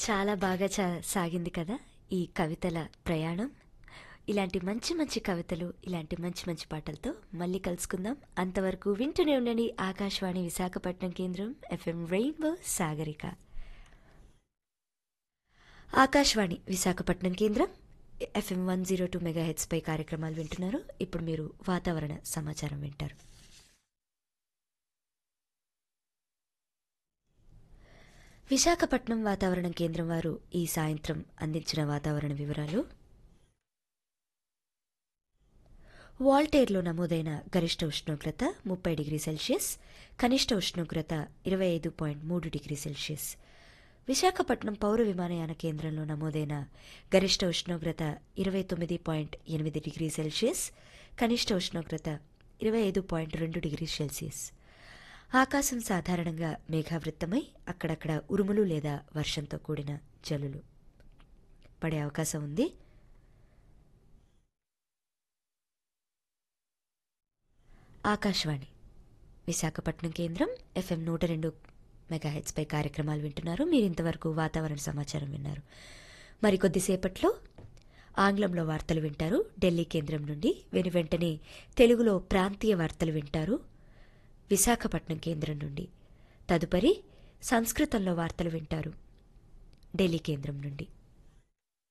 చాలా బాగా చా సాగింది కదా ఈ కవితల ప్రయాణం ఇలాంటి మంచి మంచి కవితలు ఇలాంటి మంచి మంచి పాటలతో మళ్ళీ కలుసుకుందాం అంతవరకు వింటూనే ఉండండి ఆకాశవాణి విశాఖపట్నం కేంద్రం ఎఫ్ఎం రెయిన్బో సాగరిక ఆకాశవాణి విశాఖపట్నం కేంద్రం FM one zero two mega పై కార్యక్రమాలు వింటున్నారు ఇప్పుడు మీరు వాతావరణ సమాచారం వింటారు విశాఖపట్నం వాతావరణం కేంద్రం వారు ఈ సాయంత్రం అందించిన వాతావరణ వివరాలు వాల్టేర్లో నమోదైన గరిష్ట ఉష్ణోగ్రత ముప్పై డిగ్రీ సెల్సియస్ కనిష్ట ఉష్ణోగ్రత ఇరవై ఐదు పాయింట్ మూడు డిగ్రీ సెల్సియస్ విశాఖపట్నం పౌర విమానయాన కేంద్రంలో నమోదైన గరిష్ట ఉష్ణోగ్రత ఇరవై తొమ్మిది పాయింట్ ఎనిమిది డిగ్రీ సెల్సియస్ కనిష్ట ఉష్ణోగ్రత ఇరవై ఐదు పాయింట్ రెండు డిగ్రీ సెల్సియస్ ఆకాశం సాధారణంగా మేఘావృత్తమై అక్కడక్కడ ఉరుములు లేదా వర్షంతో కూడిన జల్లులు పడే అవకాశం ఉంది ఆకాశవాణి విశాఖపట్నం కేంద్రం ఎఫ్ఎం నూట రెండు మెగాహెచ్పై కార్యక్రమాలు వింటున్నారు మీరు ఇంతవరకు వాతావరణ సమాచారం విన్నారు మరికొద్దిసేపట్లో ఆంగ్లంలో వార్తలు వింటారు ఢిల్లీ కేంద్రం నుండి వెను వెంటనే తెలుగులో ప్రాంతీయ వార్తలు వింటారు విశాఖపట్నం కేంద్రం నుండి తదుపరి సంస్కృతంలో వార్తలు వింటారు ఢిల్లీ కేంద్రం నుండి